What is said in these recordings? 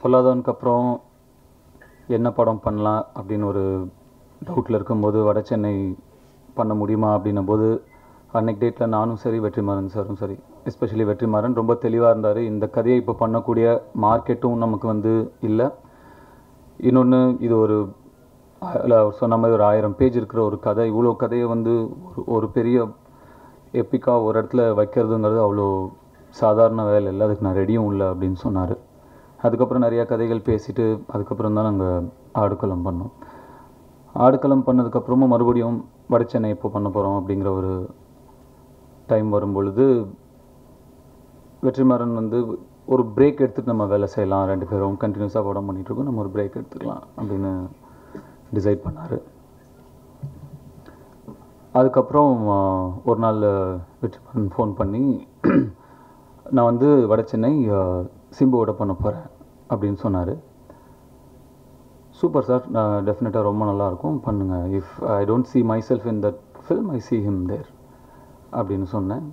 பொல்லாதவனுக்கு அப்புறம் என்ன படம் பண்ணலாம் அப்படின்னு ஒரு டவுட்டில் இருக்கும்போது வட சென்னை பண்ண முடியுமா அப்படின்னும் போது அன்னைக்கு டேட்டில் நானும் சரி வெற்றிமாறன் சாரும் சரி எஸ்பெஷலி வெற்றிமாறன் ரொம்ப தெளிவாக இருந்தார் இந்த கதையை இப்போ பண்ணக்கூடிய மார்க்கெட்டும் நமக்கு வந்து இல்லை இன்னொன்று இது ஒரு இல்லை அவர் சொன்ன மாதிரி ஒரு ஆயிரம் பேஜ் இருக்கிற ஒரு கதை இவ்வளோ கதையை வந்து ஒரு ஒரு பெரிய எப்பிக்காக ஒரு இடத்துல வைக்கிறதுங்கிறது அவ்வளோ சாதாரண வேலை இல்லை அதுக்கு நான் ரெடியும் இல்லை அப்படின்னு சொன்னார் அதுக்கப்புறம் நிறையா கதைகள் பேசிட்டு அதுக்கப்புறம் தான் நாங்கள் ஆடுகளம் பண்ணோம் ஆடுகளம் பண்ணதுக்கப்புறமும் மறுபடியும் வட சென்னை இப்போ பண்ண போகிறோம் அப்படிங்கிற ஒரு டைம் வரும் பொழுது வெற்றிமாறன் வந்து ஒரு பிரேக் எடுத்துட்டு நம்ம வேலை செய்யலாம் ரெண்டு பேரும் கண்டினியூஸாக படம் பண்ணிட்டு இருக்கோம் நம்ம ஒரு பிரேக் எடுத்துக்கலாம் அப்படின்னு டிசைட் பண்ணார் அதுக்கப்புறம் ஆஹ், ஒரு நாள் வெற்றிமாறன் ஃபோன் பண்ணி நான் வந்து வட சென்னை ஆஹ், சிம்புவோட பண்ண போகிறேன் அப்படின்னு சொன்னார் சூப்பர் சார் நான் டெஃபினட்டாக ரொம்ப நல்லாயிருக்கும் பண்ணுங்கள் if I don't see myself in that film I see him there அப்படின்னு சொன்னேன்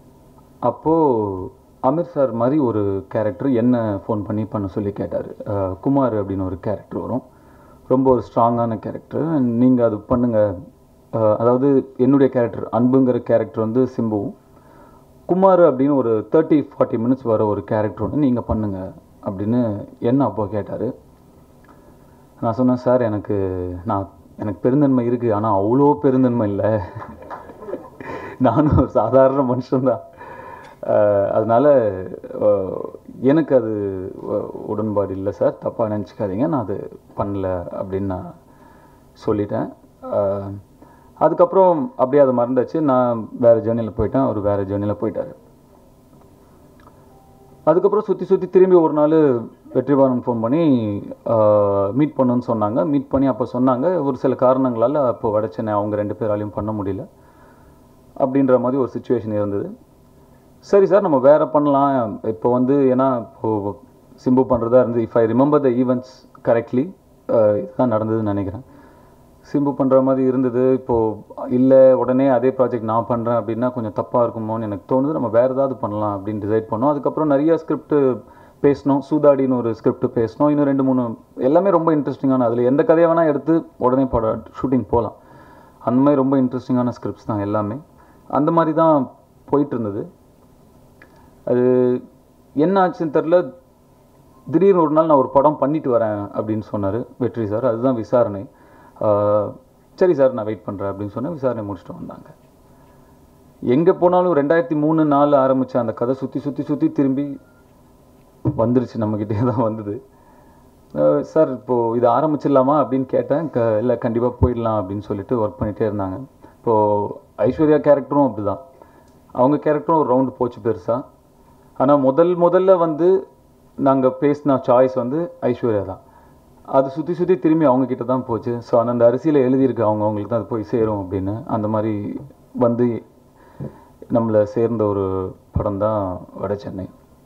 அப்போது அமீர் சார் மாதிரி ஒரு கேரக்டர் என்ன ஃபோன் பண்ணி பண்ண சொல்லி கேட்டார் குமார் அப்படின்னு ஒரு கேரக்டர் வரும் ரொம்ப ஒரு ஸ்ட்ராங்கான கேரக்டர் நீங்கள் அது பண்ணுங்கள் அதாவது என்னுடைய கேரக்டர் அன்புங்கிற கேரக்டர் வந்து சிம்புவும் குமார் அப்படின்னு ஒரு தேர்ட்டி ஃபார்ட்டி மினிட்ஸ் வர ஒரு கேரக்டர் ஒன்று நீங்கள் பண்ணுங்கள் அப்படின்னு என்ன அப்போ கேட்டார் நான் சொன்னேன் சார் எனக்கு நான் எனக்கு பெருந்தன்மை இருக்குது ஆனால் அவ்வளோ பெருந்தன்மை இல்லை நானும் ஒரு சாதாரண மனுஷன்தான் அஹ் அதனால அஹ் எனக்கு அது அஹ் உடன்பாடு இல்லை சார் தப்பாக நினச்சிக்காதீங்க நான் அது பண்ணல அப்படின்னு நான் சொல்லிட்டேன் அஹ் அதுக்கப்புறம் அப்படியே அதை மறந்தாச்சு நான் வேறு ஜேர்னியில் போயிட்டேன் அவர் வேறு ஜேர்னியில் போயிட்டார் அதுக்கப்புறம் சுற்றி சுற்றி திரும்பி ஒரு நாள் வெற்றிபாலன் ஃபோன் பண்ணி மீட் பண்ணுன்னு சொன்னாங்க மீட் பண்ணி அப்போ சொன்னாங்க ஒரு சில காரணங்களால் அப்போ வட சென்னை அவங்க ரெண்டு பேராலையும் பண்ண முடியல அப்படின்ற மாதிரி ஒரு சுச்சுவேஷன் இருந்தது சரி சார் நம்ம வேற பண்ணலாம் இப்போ வந்து ஏன்னா இப்போ சிம்பு பண்ணுறதா இருந்து if I remember the events correctly இதுதான் நடந்ததுன்னு நினைக்கிறேன் சிம்பு பண்ணுற மாதிரி இருந்தது இப்போது இல்லை உடனே அதே ப்ராஜெக்ட் நான் பண்ணுறேன் அப்படின்னா கொஞ்சம் தப்பாக இருக்குமோன்னு எனக்கு தோணுது நம்ம வேறு ஏதாவது பண்ணலாம் அப்படின்னு டிசைட் பண்ணோம் அதுக்கப்புறம் நிறைய ஸ்கிரிப்ட் பேசினோம் சூதாடின்னு ஒரு ஸ்கிரிப்ட் பேசினோம் இன்னும் ரெண்டு மூணு எல்லாமே ரொம்ப இன்ட்ரெஸ்டிங்கான அதில் எந்த கதையை வேணால் எடுத்து உடனே பட ஷூட்டிங் போகலாம் அந்த மாதிரி ரொம்ப இன்ட்ரெஸ்டிங்கான ஸ்கிரிப்ட்ஸ் தான் எல்லாமே அந்த மாதிரி தான் போயிட்டு இருந்தது அது என்ன ஆச்சுன்னு தெரில திடீர்னு ஒரு நாள் நான் ஒரு படம் பண்ணிட்டு வரேன் அப்படின்னு சொன்னார் வெற்றி சார் அதுதான் விசாரணை ஆஹ் சரி சார் நான் வெயிட் பண்ணுறேன் அப்படின்னு சொன்னேன் விசாரணை முடிச்சுட்டு வந்தாங்க எங்கே போனாலும் ரெண்டாயிரத்தி மூணு நாலு ஆரம்பித்த அந்த கதை சுற்றி சுற்றி சுற்றி திரும்பி வந்துருச்சு நம்மக்கிட்டே தான் வந்தது அஹ் சார் இப்போது இது ஆரம்பிச்சிடலாமா அப்படின்னு கேட்டேன் க இல்லை கண்டிப்பாக போயிடலாம் அப்படின்னு சொல்லிட்டு ஒர்க் பண்ணிகிட்டே இருந்தாங்க இப்போது ஐஸ்வர்யா கேரக்டரும் அப்படிதான் அவங்க கேரக்டரும் ஒரு ரவுண்டு போச்சு பெருசாக ஆனால் முதல் முதல்ல வந்து நாங்கள் பேசின சாய்ஸ் வந்து ஐஸ்வர்யா தான் அது சுற்றி சுற்றி திரும்பி அவங்க கிட்ட தான் போச்சு ஸோ அந்த அரிசியில் எழுதியிருக்கு அவங்க அவங்களுக்கு தான் அது போய் சேரும் அப்படின்னு அந்த மாதிரி வந்து நம்மளை சேர்ந்த ஒரு படம் தான் வட சென்னை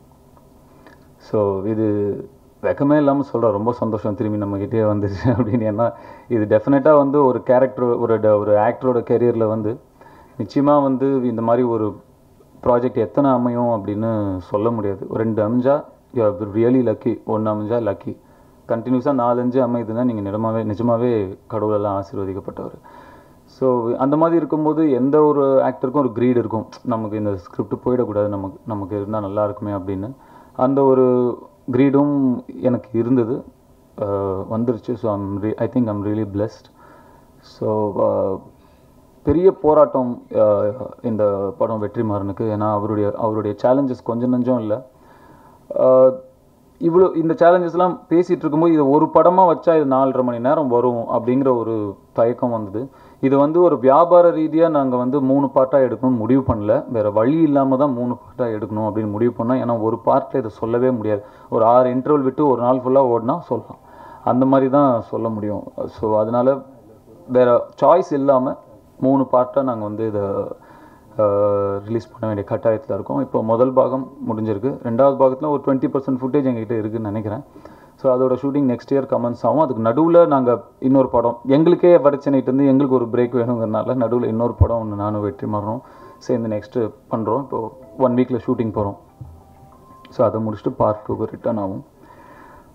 ஸோ இது வெக்கமே இல்லாமல் சொல்கிறேன் ரொம்ப சந்தோஷம் திரும்பி நம்மக்கிட்டே வந்துருச்சு அப்படின்னு ஏன்னா இது டெஃபினட்டாக வந்து ஒரு கேரக்டர் ஒரு ட- ஒரு ஆக்டரோட கெரியரில் வந்து நிச்சயமாக வந்து இந்த மாதிரி ஒரு ப்ராஜெக்ட் எத்தனை அமையும் அப்படின்னு சொல்ல முடியாது ஒரு ரெண்டு அமைஞ்சா யூ ரியலி லக்கி ஒன்று அமைஞ்சா லக்கி கண்டினியூஸாக நாலஞ்சு அமையுதுன்னா நீங்கள் நிஜமாவே நிஜமாவே கடவுளெல்லாம் ஆசீர்வதிக்கப்பட்டவர் ஸோ அந்த மாதிரி இருக்கும்போது எந்த ஒரு ஆக்டருக்கும் ஒரு க்ரீட் இருக்கும் நமக்கு இந்த ஸ்கிரிப்ட் போயிடக்கூடாது நமக்கு நமக்கு இருந்தால் நல்லா இருக்குமே அப்படின்னு அந்த ஒரு க்ரீடும் எனக்கு இருந்தது அஹ் வந்துருச்சு ஸோ ஐம் ரீ I think I'm really blessed so பெரிய போராட்டம் அஹ், இந்த படம் வெற்றிமாறனுக்கு ஏன்னா அவருடைய அவருடைய சேலஞ்சஸ் கொஞ்சம் நஞ்சம் இல்லை இவ்வளோ இந்த சேலஞ்சஸ்லாம் பேசிகிட்டு இருக்கும்போது இது ஒரு படமாக வச்சா இது நாலரை மணி நேரம் வரும் அப்படிங்கிற ஒரு தயக்கம் வந்தது இது வந்து ஒரு வியாபார ரீதியாக நாங்கள் வந்து மூணு பார்ட்டாக எடுக்கணும்னு முடிவு பண்ணல வேறு வழி இல்லாமல் தான் மூணு பார்ட்டாக எடுக்கணும் அப்படின்னு முடிவு பண்ணோம் ஏன்னா ஒரு பார்ட்டில் இதை சொல்லவே முடியாது ஒரு ஆறு இன்டர்வல் விட்டு ஒரு நாள் ஃபுல்லாக ஓடினா சொல்லலாம் அந்த மாதிரி தான் சொல்ல முடியும் ஸோ அதனால வேறு சாய்ஸ் இல்லாமல் மூணு பார்ட்டாக நாங்கள் வந்து இதை ரிலீஸ் பண்ண வேண்டிய கட்டாயத்தில் இருக்கோம் இப்போ முதல் பாகம் முடிஞ்சிருக்கு ரெண்டாவது பாகத்தில் ஒரு டுவெண்ட்டி பர்சன்ட் ஃபுட்டேஜ் எங்ககிட்ட இருக்குன்னு நினைக்கிறேன் ஸோ அதோட ஷூட்டிங் நெக்ஸ்ட் இயர் கமெண்ட்ஸ் ஆகும் அதுக்கு நடுவில் நாங்கள் இன்னொரு படம் எங்களுக்கே வடச்சென்னைட்டு எங்களுக்கு ஒரு பிரேக் வேணுங்கிறனால நடுவில் இன்னொரு படம் ஒன்று நானும் வெற்றி மாறணும் சேர்ந்து நெக்ஸ்ட்டு பண்ணுறோம் இப்போ ஒன் வீக்கில் ஷூட்டிங் போகிறோம் ஸோ அதை முடிச்சுட்டு பார்ட் டூக்கு ரிட்டர்ன் ஆகும்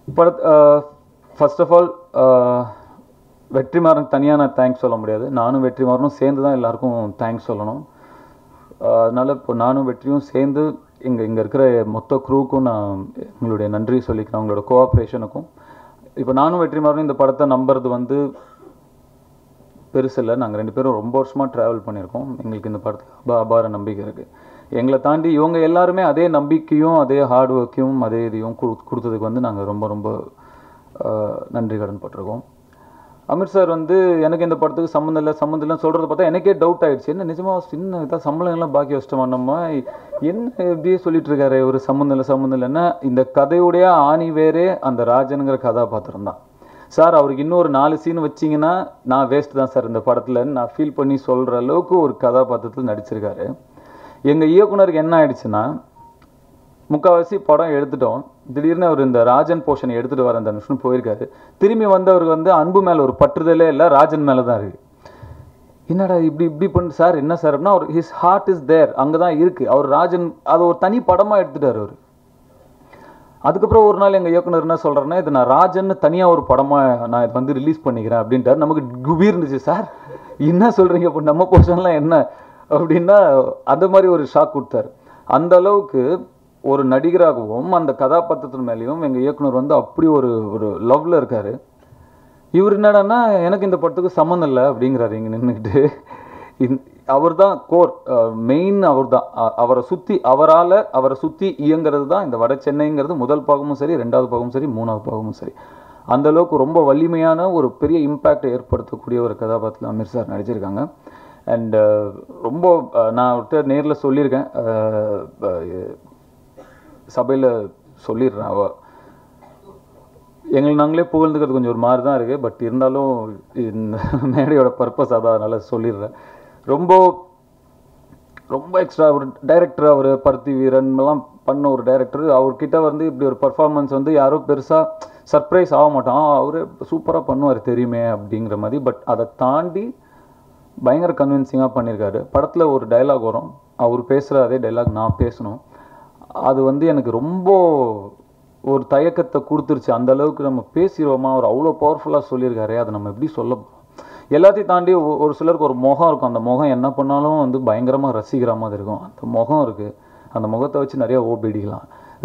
படத் ஃபர்ஸ்ட் ஆஃப் ஆல் வெற்றிமாறன் தனியாக நான் தேங்க்ஸ் சொல்ல முடியாது நானும் வெற்றிமாறனும் சேர்ந்து தான் எல்லாருக்கும் தேங்க்ஸ் சொல்லணும் ஆஹ் அதனால இப்போ நானும் வெற்றியும் சேர்ந்து இங்கே இங்கே இருக்கிற மொத்த க்ரூக்கும் நான் எங்களுடைய நன்றி சொல்லிக்கிறேன் அவங்களோட கோஆப்ரேஷனுக்கும் இப்போ நானும் வெற்றிமாறனும் இந்த படத்தை நம்புறது வந்து பெருசில்லை நாங்கள் ரெண்டு பேரும் ரொம்ப வருஷமாக ட்ராவல் பண்ணியிருக்கோம் எங்களுக்கு இந்த படத்தில் அபா அபார நம்பிக்கை இருக்குது எங்களை தாண்டி இவங்க எல்லாருமே அதே நம்பிக்கையும் அதே ஹார்ட் ஒர்க்கையும் அதே இதையும் கொடு- கொடுத்ததுக்கு வந்து நாங்கள் ரொம்ப ரொம்ப ஆஹ், நன்றி கடன் பட்டிருக்கோம் அமீர் சார் வந்து எனக்கு இந்த படத்துக்கு சம்மந்தம் இல்லை சம்மந்தம் இல்லைன்னு சொல்கிறத பார்த்தா எனக்கே டவுட் ஆயிடுச்சு என்ன நிஜமா சின்ன இதாக சம்பளம் எல்லாம் பாக்கி வச்சிட்டோமா நம்ம என்ன இப்படியே சொல்லிட்டு இருக்காரு ஒரு சம்மந்தம் இல்லை சம்மந்தம் இல்லைன்னா இந்த கதையுடைய ஆணி வேறே அந்த ராஜனுங்கிற கதாபாத்திரம் தான் சார் அவருக்கு இன்னொரு நாலு சீன் வச்சீங்கன்னா நான் வேஸ்ட் தான் சார் இந்த படத்தில் நான் ஃபீல் பண்ணி சொல்கிற அளவுக்கு ஒரு கதாபாத்திரத்தில் நடிச்சிருக்காரு எங்கள் இயக்குனருக்கு என்ன ஆயிடுச்சுன்னா முக்கால்வாசி படம் எடுத்துட்டோம் திடீர்னு அவர் இந்த ராஜன் போர்ஷனை எடுத்துட்டு வர அந்த நிமிஷம் போயிருக்காரு திரும்பி வந்தவருக்கு வந்து அன்பு மேல ஒரு பற்றுதலே இல்லை ராஜன் மேல தான் இருக்கு என்னடா இப்படி இப்படி பண்ணு சார் என்ன சார் அப்படின்னா அவர் ஹிஸ் ஹார்ட் இஸ் தேர் அங்கே தான் இருக்கு அவர் ராஜன் அதை ஒரு தனி படமா எடுத்துட்டாரு அவர் அதுக்கப்புறம் ஒரு நாள் எங்க இயக்குனர் என்ன சொல்றாருன்னா இது நான் ராஜன் தனியா ஒரு படமா நான் இது வந்து ரிலீஸ் பண்ணிக்கிறேன் அப்படின்ட்டாரு நமக்கு குபீர் இருந்துச்சு சார் என்ன சொல்றீங்க இப்போ நம்ம போர்ஷன்லாம் என்ன அப்படின்னா அந்த மாதிரி ஒரு ஷாக் கொடுத்தாரு அந்த அளவுக்கு ஒரு நடிகராகவும் அந்த கதாபாத்திரத்தின் மேலேயும் எங்க இயக்குனர் வந்து அப்படி ஒரு ஒரு லவ்ல இருக்காரு இவர் என்னடான்னா எனக்கு இந்த படத்துக்கு சம்மந்தம் இல்லை அப்படிங்கிறாரு இங்க நின்றுக்கிட்டு அவர் தான் கோர் மெயின் அவர் தான் அவரை சுற்றி அவரால் அவரை சுற்றி இயங்கிறது தான் இந்த வட சென்னைங்கிறது முதல் பாகமும் சரி ரெண்டாவது பாகமும் சரி மூணாவது பாகமும் சரி அந்த அளவுக்கு ரொம்ப வலிமையான ஒரு பெரிய இம்பேக்டை ஏற்படுத்தக்கூடிய ஒரு கதாபாத்திரம் அமீர் சார் நடிச்சிருக்காங்க அண்ட் ரொம்ப அஹ், நான் அவர்கிட்ட நேரில் சொல்லியிருக்கேன் சபையில் சொல்லிடுறேன் அவ எங்களை நாங்களே புகழ்ந்துக்கிறது கொஞ்சம் ஒரு மாதிரி தான் இருக்குது பட் இருந்தாலும் இந்த மேடையோட பர்பஸ் அதான் அதனால் சொல்லிடுறேன் ரொம்ப ரொம்ப எக்ஸ்ட்ரா ஒரு டைரக்டர் அவர் பருத்தி வீரன் எல்லாம் பண்ண ஒரு டைரக்டர் அவர்கிட்ட வந்து இப்படி ஒரு பர்ஃபார்மன்ஸ் வந்து யாரும் பெருசாக சர்ப்ரைஸ் ஆக மாட்டான் அவரு சூப்பராக பண்ணுவார் தெரியுமே அப்படிங்கிற மாதிரி பட் அதை தாண்டி பயங்கர கன்வின்சிங்காக பண்ணியிருக்காரு படத்தில் ஒரு டயலாக் வரும் அவர் பேசுகிற அதே டயலாக் நான் பேசணும் அது வந்து எனக்கு ரொம்ப ஒரு தயக்கத்தை கொடுத்துருச்சு அந்த அளவுக்கு நம்ம பேசிடுவோமா அவர் அவ்வளோ பவர்ஃபுல்லாக சொல்லியிருக்காரு அதை நம்ம எப்படி சொல்ல போகிறோம் எல்லாத்தையும் தாண்டி ஒ- ஒரு சிலருக்கு ஒரு முகம் இருக்கும் அந்த முகம் என்ன பண்ணாலும் வந்து பயங்கரமாக ரசிக்கிற மாதிரி இருக்கும் அந்த முகம் இருக்குது அந்த முகத்தை வச்சு நிறைய ஓபி அடிக்கலாம்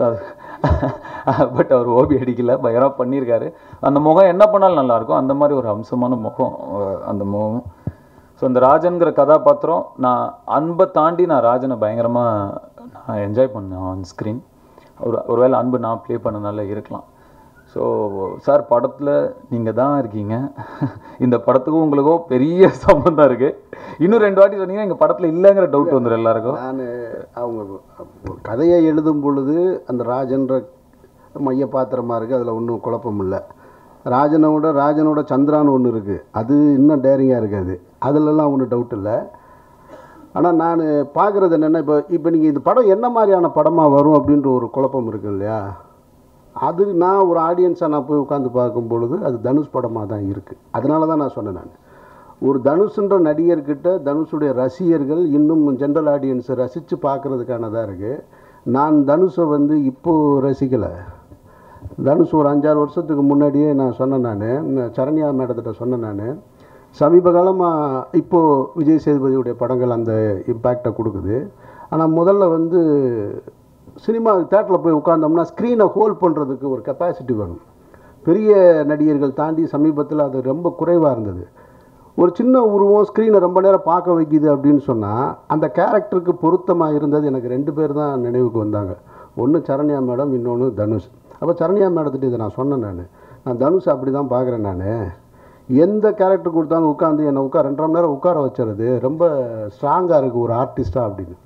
பட் அவர் ஓபி அடிக்கல பயங்கரமாக பண்ணியிருக்காரு அந்த முகம் என்ன பண்ணாலும் நல்லா இருக்கும் அந்த மாதிரி ஒரு அம்சமான முகம் அஹ் அந்த முகம் ஸோ இந்த ராஜன்கிற கதாபாத்திரம் நான் அன்பை தாண்டி நான் ராஜனை பயங்கரமாக நான் என்ஜாய் பண்ணேன் ஆன் ஸ்க்ரீன் ஒரு ஒருவேளை அன்பு நான் ப்ளே பண்ணனால இருக்கலாம் ஸோ சார் படத்தில் நீங்கள் தான் இருக்கீங்க இந்த படத்துக்கும் உங்களுக்கும் பெரிய சம்மந்தம் இருக்குது இன்னும் ரெண்டு வாட்டி சொன்னீங்கன்னா எங்கள் படத்தில் இல்லைங்கிற டவுட் வந்துடும் எல்லாருக்கும் நான் அவங்க ஒரு கதையை எழுதும் பொழுது அந்த ராஜன்ற மைய பாத்திரமாக இருக்குது அதில் ஒன்றும் குழப்பம் இல்லை ராஜனோட ராஜனோட சந்திரான்னு ஒன்று இருக்குது அது இன்னும் டேரிங்காக இருக்காது அதிலெல்லாம் ஒன்றும் டவுட் இல்லை ஆனால் நான் பார்க்குறது என்னென்னா இப்போ இப்போ நீங்கள் இந்த படம் என்ன மாதிரியான படமாக வரும் அப்படின்ற ஒரு குழப்பம் இருக்கு இல்லையா அது நான் ஒரு ஆடியன்ஸாக நான் போய் உட்காந்து பார்க்கும் பொழுது அது தனுஷ் படமாக தான் இருக்குது அதனால தான் நான் சொன்னேன் நான் ஒரு தனுஷுன்ற நடிகர்கிட்ட தனுஷுடைய ரசிகர்கள் இன்னும் ஜென்ரல் ஆடியன்ஸை ரசித்து பார்க்குறதுக்கானதாக இருக்குது நான் தனுஷை வந்து இப்போது ரசிக்கலை தனுஷ் ஒரு அஞ்சாறு வருஷத்துக்கு முன்னாடியே நான் சொன்னேன் நான் சரண்யா மேடத்திட்ட சொன்னேன் நான் சமீப காலமாக இப்போது விஜய் சேதுபதியுடைய படங்கள் அந்த இம்பேக்டை கொடுக்குது ஆனால் முதல்ல வந்து சினிமா தேட்டரில் போய் உட்காந்தோம்னா ஸ்க்ரீனை ஹோல்ட் பண்ணுறதுக்கு ஒரு கெப்பாசிட்டி வேணும் பெரிய நடிகர்கள் தாண்டி சமீபத்தில் அது ரொம்ப குறைவாக இருந்தது ஒரு சின்ன உருவம் ஸ்க்ரீனை ரொம்ப நேரம் பார்க்க வைக்குது அப்படின்னு சொன்னால் அந்த கேரக்டருக்கு பொருத்தமாக இருந்தது எனக்கு ரெண்டு பேர் தான் நினைவுக்கு வந்தாங்க ஒன்று சரண்யா மேடம் இன்னொன்று தனுஷ் அப்போ சரண்யா மேடத்திட்ட இதை நான் சொன்னேன் நான் நான் தனுஷ் அப்படி தான் பார்க்குறேன் நான் எந்த கேரக்டர் கொடுத்தாலும் உட்காந்து என்னை உட்கார ரெண்டரை மணி நேரம் உட்கார வச்சுறது ரொம்ப ஸ்ட்ராங்காக இருக்குது ஒரு ஆர்டிஸ்ட்டாக அப்படின்னு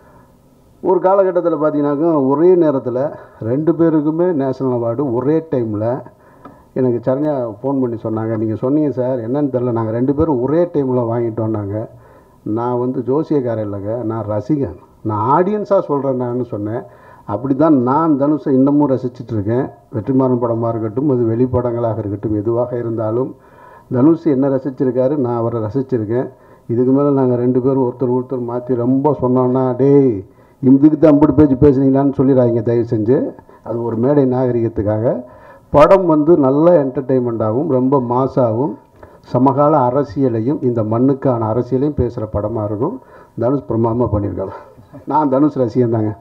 ஒரு காலகட்டத்தில் பார்த்தீங்கன்னாக்கா ஒரே நேரத்தில் ரெண்டு பேருக்குமே நேஷனல் அவார்டு ஒரே டைமில் எனக்கு சரண்யா ஃபோன் பண்ணி சொன்னாங்க நீங்கள் சொன்னீங்க சார் என்னன்னு தெரில நாங்கள் ரெண்டு பேரும் ஒரே டைமில் வாங்கிட்டோன்னாங்க நான் வந்து ஜோசியக்காரன் இல்லைங்க நான் ரசிகன் நான் ஆடியன்ஸாக சொல்கிறேன் நான் சொன்னேன் அப்படி தான் நான் தனுஷை இன்னமும் ரசிச்சிட்டு இருக்கேன் வெற்றிமாறன் படமாக இருக்கட்டும் அது வெளிப்படங்களாக இருக்கட்டும் எதுவாக இருந்தாலும் தனுஷ் என்ன ரசிச்சிருக்காரு நான் அவரை ரசிச்சிருக்கேன் இதுக்கு மேலே நாங்கள் ரெண்டு பேரும் ஒருத்தர் ஒருத்தர் மாற்றி ரொம்ப சொன்னோன்னா டேய் இதுக்கு தான் அம்புட்டு பேச்சு பேசுனீங்களான்னு சொல்லிடாதீங்க தயவு செஞ்சு அது ஒரு மேடை நாகரிகத்துக்காக படம் வந்து நல்ல என்டர்டெயின்மெண்ட்டாகவும் ரொம்ப மாசாகவும் சமகால அரசியலையும் இந்த மண்ணுக்கான அரசியலையும் பேசுகிற படமாக இருக்கும் தனுஷ் பிரமாதமாக பண்ணியிருக்காங்க நான் தனுஷ் ரசிகன் தாங்க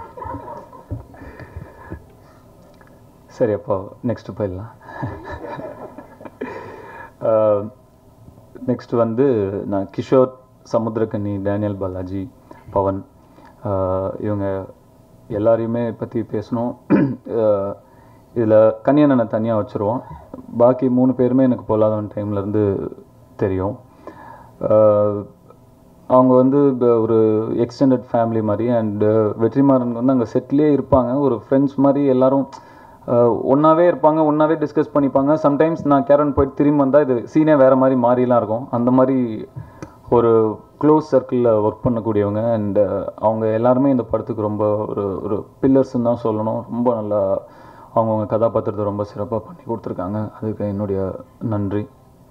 சரி அப்போ நெக்ஸ்ட் போயிடலாம் நெக்ஸ்ட் வந்து நான் கிஷோர் சமுத்திரக்கனி டேனியல் பாலாஜி பவன் ஆஹ் இவங்க எல்லாரையுமே பற்றி பேசணும் இதில் கன்னியண்ணனை தனியாக வச்சுருவோம் பாக்கி மூணு பேருமே எனக்கு பொல்லாதவன் டைம்லேருந்து தெரியும் ஆஹ் அவங்க வந்து ப- ஒரு எக்ஸ்டெண்டட் ஃபேமிலி மாதிரி அண்டு வெற்றிமாறன் வந்து அங்கே செட்லேயே இருப்பாங்க ஒரு ஃப்ரெண்ட்ஸ் மாதிரி எல்லாரும் ஒன்றாவே இருப்பாங்க ஒன்றாவே டிஸ்கஸ் பண்ணிப்பாங்க சம்டைம்ஸ் நான் கேரன் போயிட்டு திரும்பி வந்தால் இது சீனே வேறு மாதிரி மாறிலாம் இருக்கும் அந்த மாதிரி ஒரு க்ளோஸ் சர்க்கிளில் ஒர்க் பண்ணக்கூடியவங்க அண்ட் அவங்க எல்லாருமே இந்த படத்துக்கு ரொம்ப ஒரு ஒரு பில்லர்ஸ்ன்னு தான் சொல்லணும் ரொம்ப நல்லா அவங்கவுங்க கதாபாத்திரத்தை ரொம்ப சிறப்பாக பண்ணி கொடுத்துருக்காங்க அதுக்கு என்னுடைய நன்றி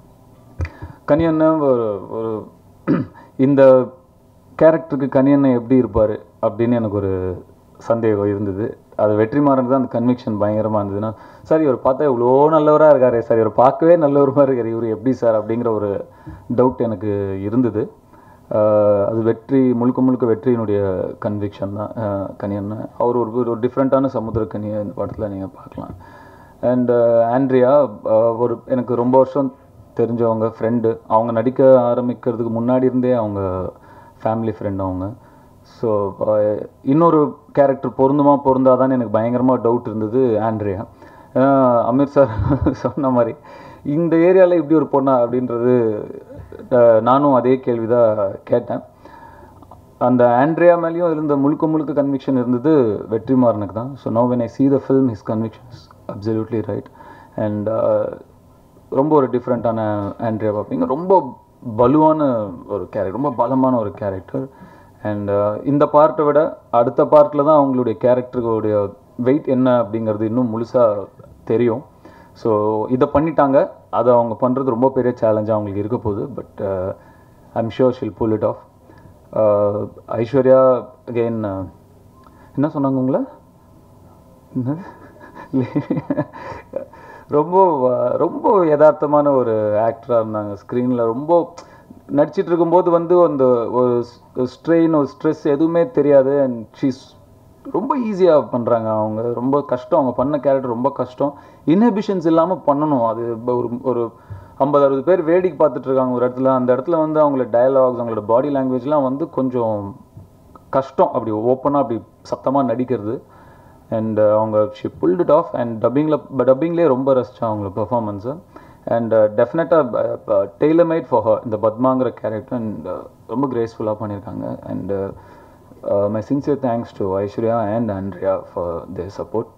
கனியண்ணன் ஒரு ஒரு இந்த கேரக்டருக்கு கனியண்ணன் எப்படி இருப்பார் அப்படின்னு எனக்கு ஒரு சந்தேகம் இருந்தது அது வெற்றிமாறனுக்கு தான் அந்த கன்விக்ஷன் பயங்கரமாக இருந்ததுன்னா சார் இவர் பார்த்தா இவ்வளோ நல்லவராக இருக்காரு சார் இவர் பார்க்கவே நல்லவருமா இருக்காரு இவர் எப்படி சார் அப்படிங்கிற ஒரு டவுட் எனக்கு இருந்தது ஆஹ் அது வெற்றி முழுக்க முழுக்க வெற்றியினுடைய கன்விக்ஷன் தான் ஆஹ் கனியண்ணன் அவர் ஒரு ஒரு டிஃப்ரெண்ட்டான சமுத்திரக்கனியை இந்த படத்தில் நீங்கள் பார்க்கலாம் அண்ட் ஆண்ட்ரியா ஆஹ் ஒரு எனக்கு ரொம்ப வருஷம் தெரிஞ்சவங்க ஃப்ரெண்டு அவங்க நடிக்க ஆரம்பிக்கிறதுக்கு முன்னாடி இருந்தே அவங்க ஃபேமிலி ஃப்ரெண்ட் அவங்க ஸோ இன்னொரு கேரக்டர் பொருந்துமா பொருந்தாதான்னு எனக்கு பயங்கரமாக டவுட் இருந்தது ஆண்ட்ரியா ஏன்னா அமீர் சார் சொன்ன மாதிரி இந்த ஏரியாவில் இப்படி ஒரு பொண்ணா அப்படின்றது ஆஹ் நானும் அதே கேள்வி தான் கேட்டேன் அந்த ஆண்ட்ரியா மேலேயும் இருந்த முழுக்க முழுக்க கன்விக்ஷன் இருந்தது வெற்றிமாறனுக்கு தான் so no when I see the film his conviction is absolutely right and ரொம்ப ஒரு டிஃப்ரெண்ட்டான ஆண்ட்ரியா பார்ப்பீங்க ரொம்ப பலுவான ஒரு கேரக்டர் ரொம்ப பலமான ஒரு கேரக்டர் அண்ட் இந்த பார்ட்டை விட அடுத்த பார்ட்டில் தான் அவங்களுடைய கேரக்டருடைய வெயிட் என்ன அப்படிங்கிறது இன்னும் முழுசாக தெரியும் ஸோ இதை பண்ணிட்டாங்க அதை அவங்க பண்ணுறது ரொம்ப பெரிய சேலஞ்சாக அவங்களுக்கு இருக்க போகுது but I'm sure she'll pull it off Aishwarya again என்ன சொன்னாங்க உங்களை என்னது? ரொம்ப அஹ், ரொம்ப யதார்த்தமான ஒரு ஆக்டராக இருந்தாங்க ஸ்க்ரீனில் ரொம்ப நடிச்சிட்டு இருக்கும்போது வந்து அந்த ஒரு ஸ்ட்ரெயின் ஒரு ஸ்ட்ரெஸ் எதுவுமே தெரியாது அண்ட் ஷீஸ் ரொம்ப ஈஸியாக பண்ணுறாங்க அவங்க ரொம்ப கஷ்டம் அவங்க பண்ண கேரக்டர் ரொம்ப கஷ்டம் இன்ஹிபிஷன்ஸ் இல்லாமல் பண்ணணும் அது இப்ப ஒரு ஒரு ஐம்பது அறுபது பேர் வேடிக்கை பார்த்துட்டு இருக்காங்க ஒரு இடத்துல அந்த இடத்துல வந்து அவங்களோட டயலாக்ஸ் அவங்களோட பாடி லாங்குவேஜ்லாம் வந்து கொஞ்சம் கஷ்டம் அப்படி ஓப்பனாக அப்படி சத்தமாக நடிக்கிறது அண்ட் அவங்க she pulled it off and டப்பிங்கில் டப்பிங்லேயே ரொம்ப ரசித்தேன் அவங்கள பெர்ஃபார்மன்ஸை அண்ட் டெஃபினட்டாக டெய்லர் மேட் ஃபார் ஹர் இந்த பத்மாங்கிற கேரக்டர் அண்ட் ரொம்ப கிரேஸ்ஃபுல்லாக பண்ணியிருக்காங்க and my sincere thanks to Aishwarya and Andrea for their support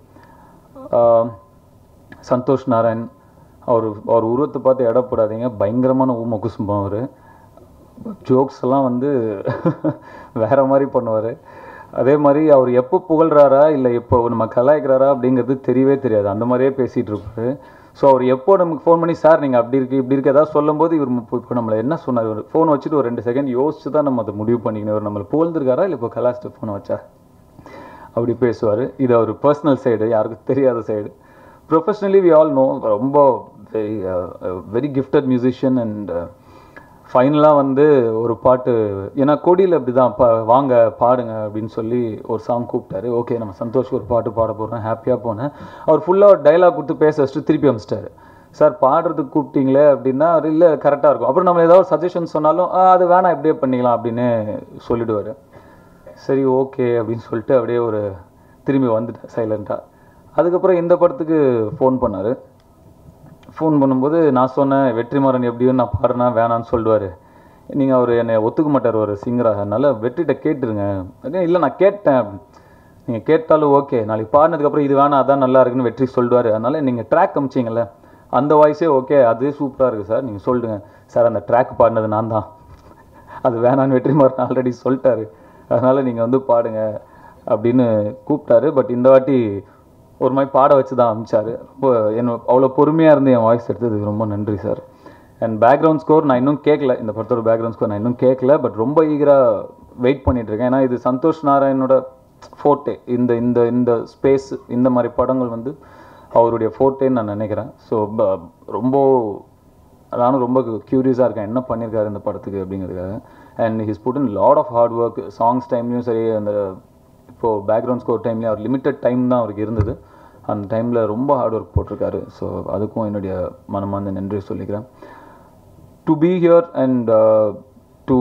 Santhosh Narayan அவர் அவர் உருவத்தை பார்த்து எடை போடாதீங்க பயங்கரமான ஊம குசும்பம் அவர் ஜோக்ஸ் எல்லாம் வந்து வேற மாதிரி பண்ணுவார் அதே மாதிரி அவர் எப்போ புகழ்றாரா இல்லை எப்போ நம்ம கலாய்க்கிறாரா அப்படிங்கிறது தெரியவே தெரியாது அந்த மாதிரியே பேசிகிட்டு இருப்பாரு ஸோ அவர் எப்போ நமக்கு ஃபோன் பண்ணி சார் நீங்கள் அப்படி இருக்கு இப்படி இருக்கு ஏதாவது சொல்லும்போது இவர் இப்போ நம்மளை என்ன சொன்னார் ஒரு ஃபோன் வச்சுட்டு ஒரு ரெண்டு செகண்ட் யோசிச்சு தான் நம்ம அதை முடிவு பண்ணிக்கணும் இவர் நம்மளை புகழ்ந்துருக்காரா இல்லை இப்போ கலாச்சிட்டு ஃபோனை வச்சா அப்படி பேசுவார் இது அவர் பர்சனல் சைடு யாருக்கும் தெரியாத side professionally we all know ரொம்ப very very gifted musician and ஃபைனலாக வந்து ஒரு பாட்டு ஏன்னா கொடியில் அப்படி தான் பா வாங்க பாடுங்க அப்படின்னு சொல்லி ஒரு சாங் கூப்பிட்டாரு ஓகே நம்ம சந்தோஷ்க்கு ஒரு பாட்டு பாட போகிறோம் ஹாப்பியாக போனேன் அவர் ஃபுல்லாக டைலாக் கொடுத்து பேச வச்சுட்டு திருப்பி அமிச்சிட்டாரு சார் பாடுறதுக்கு கூப்பிட்டீங்களே அப்படின்னா அவர் இல்லை கரெக்டாக இருக்கும் அப்புறம் நம்ம ஏதாவது சஜஷன் சொன்னாலும் "ஆ, அது வேணாம் இப்படியே பண்ணிக்கலாம் அப்படின்னு சொல்லிடுவார் சரி ஓகே அப்படின்னு சொல்லிட்டு அப்படியே ஒரு திரும்பி வந்துட்டேன் சைலண்ட்டாக அதுக்கப்புறம் இந்த படத்துக்கு ஃபோன் பண்ணார் ஃபோன் பண்ணும்போது நான் சொன்னேன் வெற்றிமாறன் எப்படியும் நான் பாடுனா வேணான்னு சொல்லுவார் நீங்கள் அவர் என்னை ஒத்துக்க மாட்டார் ஒரு சிங்கராக அதனால வெற்றிட்ட கேட்டுருங்க அதே இல்லை நான் கேட்டேன் நீங்கள் கேட்டாலும் ஓகே நாளைக்கு பாடினதுக்கப்புறம் இது வேணாம் அதான் நல்லா இருக்குன்னு வெற்றி சொல்லுவார் அதனால நீங்கள் ட்ராக் அமிச்சிங்கல்ல அந்த வாய்ஸே ஓகே அது சூப்பராக இருக்குது சார் நீங்கள் சொல்லுங்க சார் அந்த ட்ராக் பாடினது நான் தான் அது வேணான்னு வெற்றிமாறன் ஆல்ரெடி சொல்லிட்டாரு அதனால நீங்கள் வந்து பாடுங்க அப்படின்னு கூப்பிட்டாரு பட் இந்த வாட்டி ஒரு மாதிரி பாட வச்சு தான் அமிச்சாரு ரொம்ப என்ன அவ்வளோ பொறுமையாக இருந்து என் வாய்ஸ் எடுத்ததுக்கு ரொம்ப நன்றி சார் அண்ட் பேக்ரவுண்ட் ஸ்கோர் நான் இன்னும் கேட்கல இந்த படத்தோட பேக்ரவுண்ட் ஸ்கோர் நான் இன்னும் கேட்கல பட் ரொம்ப ஈகராக வெயிட் பண்ணிட்டு இருக்கேன் ஏன்னா இது சந்தோஷ் நாராயணோட ஃபோர்ட்டே இந்த இந்த இந்த ஸ்பேஸ் இந்த மாதிரி படங்கள் வந்து அவருடைய ஃபோர்ட்டேன்னு நான் நினைக்கிறேன் ஸோ ரொம்ப நானும் ரொம்ப க்யூரியஸாக இருக்கேன் என்ன பண்ணியிருக்காரு இந்த படத்துக்கு அப்படிங்கிறதுக்காக and his put in lot of hard work songs டைம்லையும் சரி அந்த இப்போது பேக்ரவுண்ட் ஸ்கோர் டைம்லேயும் அவர் லிமிட்டட் டைம் தான் அவருக்கு இருந்தது அந்த டைமில் ரொம்ப ஹார்ட் ஒர்க் போட்டிருக்காரு ஸோ அதுக்கும் என்னுடைய மனமார்ந்த நன்றி சொல்லிக்கிறேன் to be here and to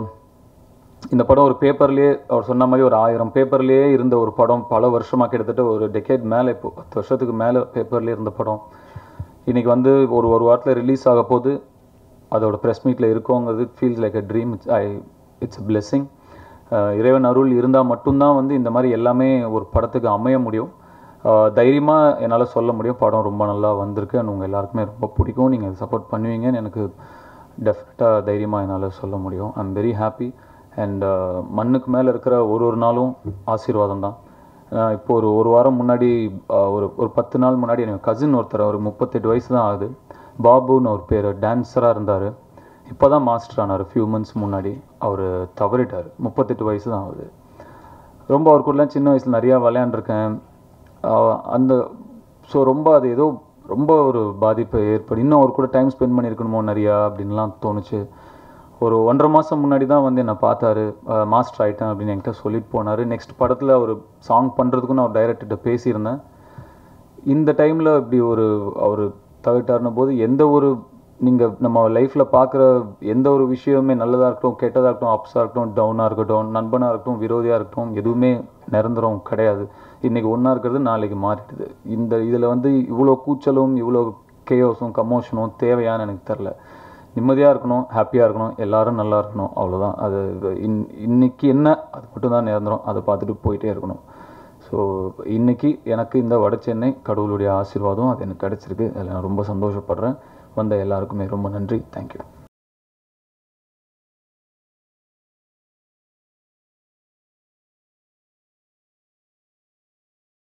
இந்த படம் ஒரு பேப்பர்லேயே அவர் சொன்ன மாதிரி ஒரு ஆயிரம் பேப்பர்லேயே இருந்த ஒரு படம் பல வருஷமாக கிட்டத்தட்ட ஒரு டெக்கேட் மேலே இப்போ பத்து வருஷத்துக்கு மேலே பேப்பர்லேயே இருந்த படம் இன்னைக்கு வந்து ஒரு ஒரு வாரத்தில் ரிலீஸ் ஆக போது அதோட ப்ரெஸ் மீட்டில் இருக்கோங்கிறது feels like a dream it's I it's blessing இறைவன் அருள் இருந்தால் மட்டும்தான் வந்து இந்த மாதிரி எல்லாமே ஒரு படத்துக்கு அமைய முடியும் தைரியமாக என்னால் சொல்ல முடியும் படம் ரொம்ப நல்லா வந்திருக்கு அண்ட் உங்கள் எல்லாருக்குமே ரொம்ப பிடிக்கும் நீங்கள் சப்போர்ட் பண்ணுவீங்கன்னு எனக்கு டெஃபினட்டாக தைரியமாக என்னால் சொல்ல முடியும் I am very happy and மண்ணுக்கு மேலே இருக்கிற ஒரு ஒரு நாளும் ஆசீர்வாதம் தான் அஹ் இப்போ ஒரு ஒரு வாரம் முன்னாடி அஹ் ஒரு ஒரு பத்து நாள் முன்னாடி எனக்கு கசின் ஒருத்தர் ஒரு முப்பத்தெட்டு வயசு தான் ஆகுது பாபுன்னு ஒரு பேர் டான்ஸராக இருந்தார் இப்போ தான் மாஸ்டர் ஆனார் ஃபியூ மந்த்ஸ் முன்னாடி அவர் தவறிட்டார் முப்பத்தெட்டு வயசு தான் ஆகுது ரொம்ப அவர் கூடலாம் சின்ன வயசில் நிறையா விளையாண்டுருக்கேன் ஆஹ் அந்த ஸோ ரொம்ப அது ஏதோ ரொம்ப ஒரு பாதிப்பு ஏற்படும் இன்னும் அவர் கூட டைம் ஸ்பெண்ட் பண்ணியிருக்கணுமோ நிறையா அப்படின்லாம் தோணுச்சு ஒரு ஒன்றரை மாதம் முன்னாடி தான் வந்து என்னை பார்த்தாரு மாஸ்டர் ஆகிட்டேன் அப்படின்னு என்கிட்ட சொல்லிட்டு போனார் நெக்ஸ்ட் படத்தில் அவர் சாங் பண்ணுறதுக்கும் நான் டைரக்டர்கிட்ட பேசியிருந்தேன் இந்த டைமில் இப்படி ஒரு அவர் தவிட்டாருன போது எந்த ஒரு நீங்கள் நம்ம லைஃப்பில் பார்க்குற எந்த ஒரு விஷயமே நல்லதாக இருக்கட்டும் கெட்டதாக இருக்கட்டும் அப்ஸாக இருக்கட்டும் டவுனாக இருக்கட்டும் நண்பனாக இருக்கட்டும் விரோதியாக இருக்கட்டும் எதுவுமே நிரந்தரம் கிடையாது இன்றைக்கி ஒன்றா இருக்கிறது நாளைக்கு மாறிடுது இந்த இதில் வந்து இவ்வளோ கூச்சலும் இவ்வளோ கேயோஸும் கமோஷனும் தேவையான்னு எனக்கு தெரில நிம்மதியாக இருக்கணும் ஹாப்பியாக இருக்கணும் எல்லாரும் நல்லா இருக்கணும் அவ்வளோதான் அது இன் இன்னைக்கு என்ன அது மட்டும் தான் நிரந்தரம் அதை பார்த்துட்டு போயிட்டே இருக்கணும் ஸோ இன்னைக்கு எனக்கு இந்த வட சென்னை கடவுளுடைய ஆசீர்வாதம் அது எனக்கு கிடச்சிருக்கு அதில் நான் ரொம்ப சந்தோஷப்படுறேன் வந்த எல்லாருக்குமே ரொம்ப நன்றி தேங்க்யூ